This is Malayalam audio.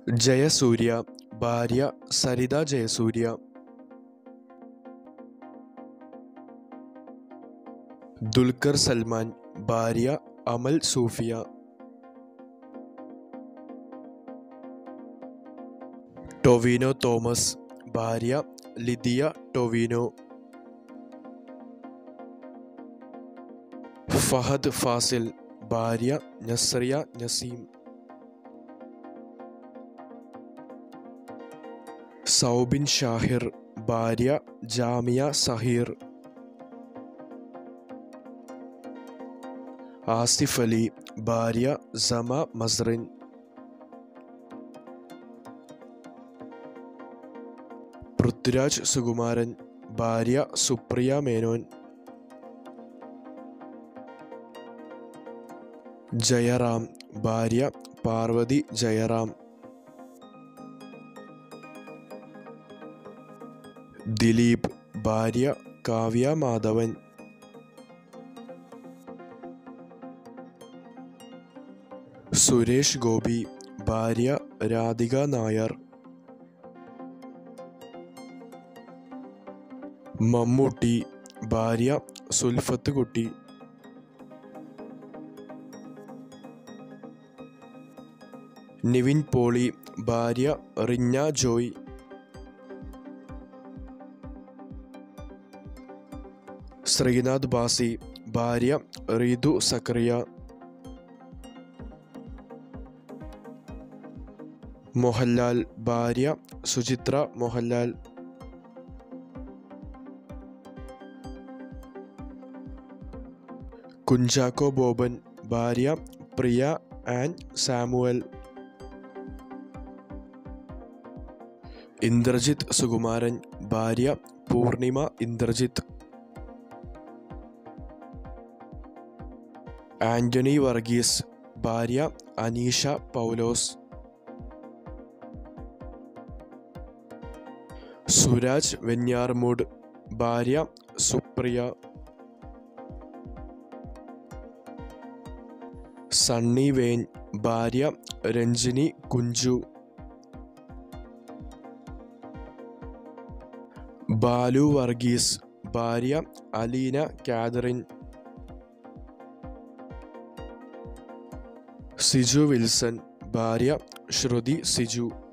ജയസൂര്യ ഭാര്യ സരിത ജയസൂര്യ ദുൽഖർ സൽമാൻ ഭാര്യ അമൽ സൂഫിയ ടൊവിനോ തോമസ് ഭാര്യ ലിദിയ ടൊവിനോ ഫഹദ് ഫാസിൽ ഭാര്യ നസ്രിയ നസീം സൗബിൻ ഷാഹിർ ഭാര്യ ജാമിയ സഹീർ ആസിഫ് അലി ഭാര്യ സമ മസ്റിൻ പൃഥ്വിരാജ് സുകുമാരൻ ഭാര്യ സുപ്രിയ മേനോൻ ജയറാം ഭാര്യ പാർവതി ജയറാം ദിലീപ് ഭാര്യ കാവ്യ മാധവൻ സുരേഷ് ഗോപി ഭാര്യ രാധിക നായർ മമ്മൂട്ടി ഭാര്യ സുൽഫത്ത് കുട്ടി നിവിൻ പോളി ഭാര്യ റിഞ്ഞ ജോയ് ശ്രീനാഥ് ബാസി ഭാര്യ റീതു സക്കറിയ മോഹൻലാൽ ഭാര്യ സുചിത്ര മോഹൻലാൽ കുഞ്ചാക്കോ ബോബൻ ഭാര്യ പ്രിയ ആൻ സാമുവൽ ഇന്ദ്രജിത്ത് സുകുമാരൻ ഭാര്യ പൂർണിമ ഇന്ദ്രജിത്ത് ആന്റണി വർഗീസ് ഭാര്യ അനീഷ പൗലോസ് സുരാജ് വെഞ്ഞാർമൂട് ഭാര്യ സുപ്രിയ സണ്ണി വേൻ ഭാര്യ രഞ്ജിനി കുഞ്ചു ബാലു വർഗീസ് ഭാര്യ അലീന കാതറിൻ സിജു വിൽസൺ ഭാര്യ ശ്രുതി സിജു